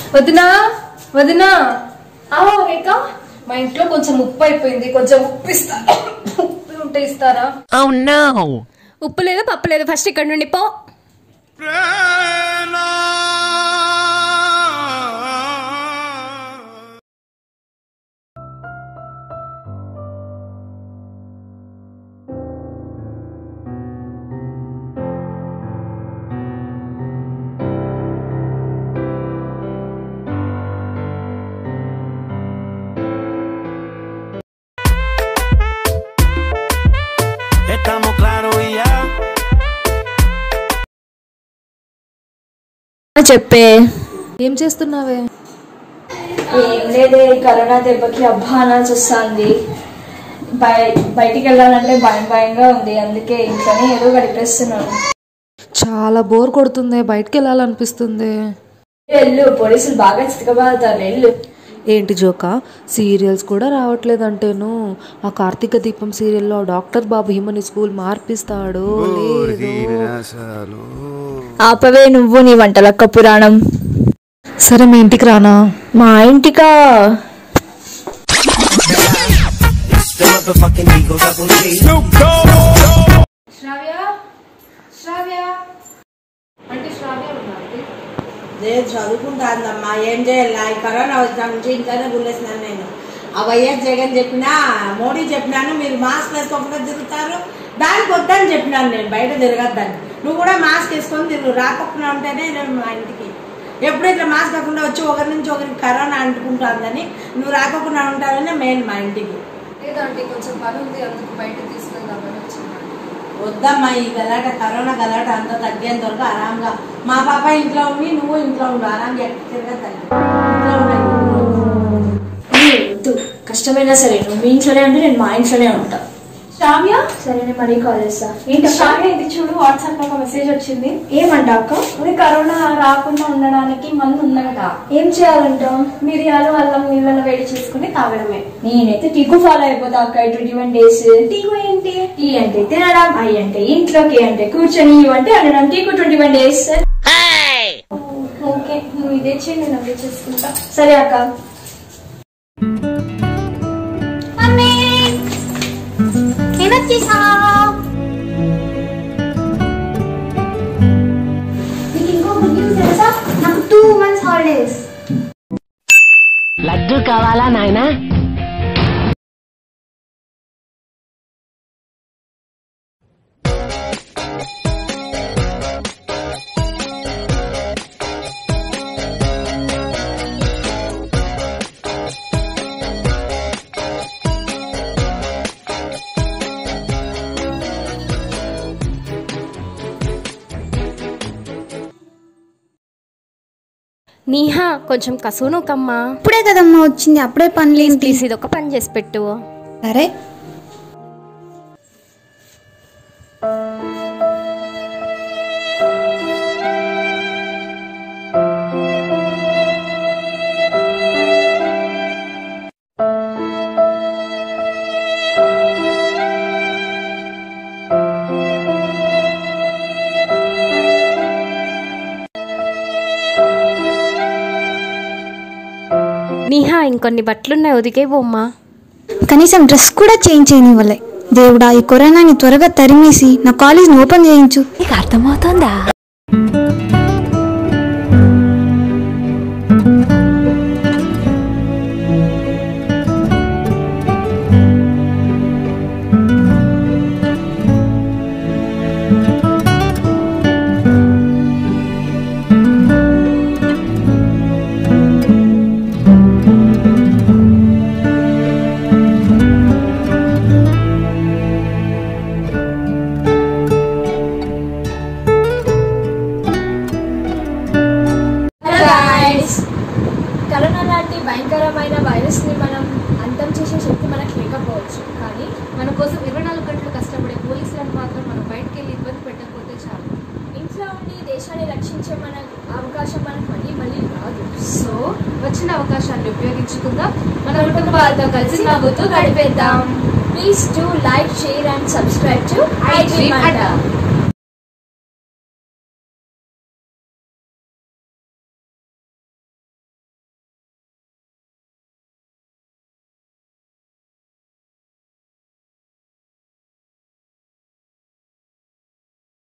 వదినా వదినా ఆవా రేఖ మా ఇంట్లో కొంచెం ఉప్పు అయిపోయింది కొంచెం ఉప్పు ఇస్తా ఉప్పు ఉంటే ఇస్తారా Oh no! ఉప్పు లేదు పప్పు లేదు ఫస్ట్ ఇక్కడ నుండి పో Estamos claros y ya. చెప్పే ఏం చేస్తున్నావే ఏం లేదే ఈ కరోనా దెబ్బకి అబ్బా అనాల్సి వస్తుంది బయ బయటికి వెళ్ళాలంటే భయం భయంగా ఉంది అందుకే ఇంట్లోనే ఏదో గడిపేస్తున్నాను చాలా బోర్ కొడుతుంది బయటకు వెళ్ళాలనిపిస్తుంది వెళ్ళు పోలీసులు బాగా చితకబాదుతారు వెళ్ళు ఏంటి జోక సీరియల్స్ కూడా రావట్లేదంటేను ఆ కార్తీక దీపం సీరియల్లో డాక్టర్ బాబు హిమని స్కూల్ మార్పిస్తాడు లేదు ఆపవే నువ్వు నీ వంటలక్క పురాణం సరే మీ ఇంటికి రానా మా ఇంటికా The motherfucking Eagle Double G. శ్రావ్య శ్రావ్య అంటే శ్రావ్య ఉన్నది నేను చదువుకుంటానమ్మా ఏం చేయాలి ఈ కరోనా వచ్చిన నుంచి ఇంట్లోనే గుల్లేసినాను నేను ఆ వైఎస్ జగన్ చెప్పినా మోడీ చెప్పినాను మీరు మాస్క్ వేసుకోకుండా తిరుగుతారు దానికి వద్దని చెప్పినాను నేను బయట తిరగద్దని నువ్వు కూడా మాస్క్ వేసుకొని తిరుగు రాకుండా ఉంటేనే నేను మా ఇంటికి ఎప్పుడు ఇట్లా మాస్క్ కాకుండా వచ్చి ఒకరి నుంచి ఒకరికి కరోనా అంటుకుంటుందని నువ్వు రాకుండా ఉంటావనే మెయిన్ మా ఇంటికి లేదంటే కొంచెం పని ఉంది అందుకు బయటకు తీసుకెళ్దామని వచ్చిందండి వద్దమ్మా ఈ గలాట కరోనా గలాట అంతా తగ్గేంత వరకు ఆరాంగా మా పాప ఇంట్లో ఉండి నువ్వు ఇంట్లో ఉండు ఆరాంగా ఎక్కడ తిరగద్దని ఇంట్లో ఉండండి ఏ, వద్దు కష్టమైనా సరే నువ్వు మీ ఇంట్లోనే ఉంటే నేను మా ఇంట్లోనే ఉంటా శ్రావ్య సరే నేను మరీ కాల్ చేస్తా ఏంటి శ్రావ్య ఇది చూడు వాట్సాప్ లో ఒక మెసేజ్ వచ్చింది ఏమంటా అక్క ఇది కరోనా రాకుండా ఉండడానికి మందు ఉందంట ఏం చేయాలంట మిరియాలు అల్లం నీళ్ళలో వేడి చేసుకుని తాగడమే నేనైతే టీకు ఫాలో అయిపోతా అక్క ట్వంటీ వన్ డేస్ టీకు ఏంటి టీ అంటే తినడం ఐ అంటే ఇంట్లోకి అంటే కూర్చొని ఇవి అంటే అనడం టీకు ట్వంటీ వన్ డేస్ ఓకే నువ్వు ఇదే చేయి నేను అదే చేసుకుంటా సరే అక్క నేను వచ్చేసా నీకు ఇంకో గుడ్ న్యూస్ తెలుసా నాకు టూ మంత్స్ హాలిడేస్ లడ్డు కావాలా నాయనా నీహా కొంచెం కసును కమ్మా ఇప్పుడే కదమ్మా వచ్చింది అప్పుడే పనులేంటి ప్లీజ్ ఇది ఒక పని చేసి పెట్టు సరే నీహా ఇంకొన్ని బట్టలున్నాయి ఉదికే బొమ్మ కనీసం డ్రెస్ కూడా చేంజ్ చేయనివ్వలే దేవుడా ఈ కరోనాని త్వరగా తరిమేసి నా కాలేజ్ని ఓపెన్ చేయించు నీకు అర్థమవుతోందా కరోనా లాంటి భయంకరమైన వైరస్ ని మనం అంతం చేసే శక్తి మనకు లేకపోవచ్చు కానీ మన కోసం ఇరవై నాలుగు గంటలు కష్టపడే పోలీసులను మాత్రం మనం బయటకు వెళ్ళి ఇబ్బంది పెట్టకపోతే చాలు ఇంట్లో ఉండి దేశాన్ని రక్షించే మన అవకాశం మనకు మళ్ళీ మళ్ళీ రాదు సో వచ్చిన అవకాశాన్ని ఉపయోగించుకుందాం మన కుటుంబాలతో కలిసి నవ్వుతూ గడిపేద్దాం please do like share and subscribe to I Dream Adda.